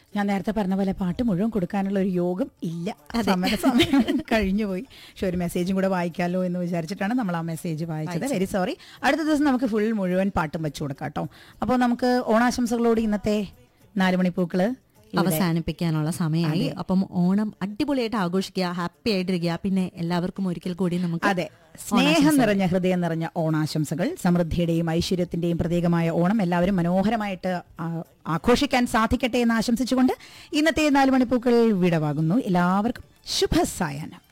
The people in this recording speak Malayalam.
ഞാൻ നേരത്തെ പറഞ്ഞ പോലെ പാട്ട് മുഴുവൻ കൊടുക്കാനുള്ള ഒരു യോഗം ഇല്ല സമയ സമയം കഴിഞ്ഞു പോയി പക്ഷെ ഒരു മെസ്സേജും കൂടെ വായിക്കാമല്ലോ എന്ന് വിചാരിച്ചിട്ടാണ് നമ്മൾ ആ മെസ്സേജ് വായിച്ചത് വെരി സോറി അടുത്ത ദിവസം നമുക്ക് ഫുൾ മുഴുവൻ പാട്ടും വെച്ചു കൊടുക്കാം കേട്ടോ അപ്പോൾ നമുക്ക് ഓണാശംസകളോട് ഇന്നത്തെ നാല് മണിപ്പൂക്കള് അവസാനിപ്പിക്കാനുള്ള സമയമായി അപ്പം ഓണം അടിപൊളിയായിട്ട് ആഘോഷിക്കുക ഹാപ്പി ആയിട്ടിരിക്കുക പിന്നെ എല്ലാവർക്കും ഒരിക്കൽ കൂടി നമുക്ക് അതെ സ്നേഹം നിറഞ്ഞ ഹൃദയം നിറഞ്ഞ ഓണാശംസകൾ സമൃദ്ധിയുടെയും ഐശ്വര്യത്തിന്റെയും പ്രതീകമായ ഓണം എല്ലാവരും മനോഹരമായിട്ട് ആ- ആഘോഷിക്കാൻ സാധിക്കട്ടെ എന്ന് ആശംസിച്ചുകൊണ്ട് ഇന്നത്തെ നാല് മണിപ്പൂക്കൾ വിടവാകുന്നു എല്ലാവർക്കും ശുഭസായാഹ്നം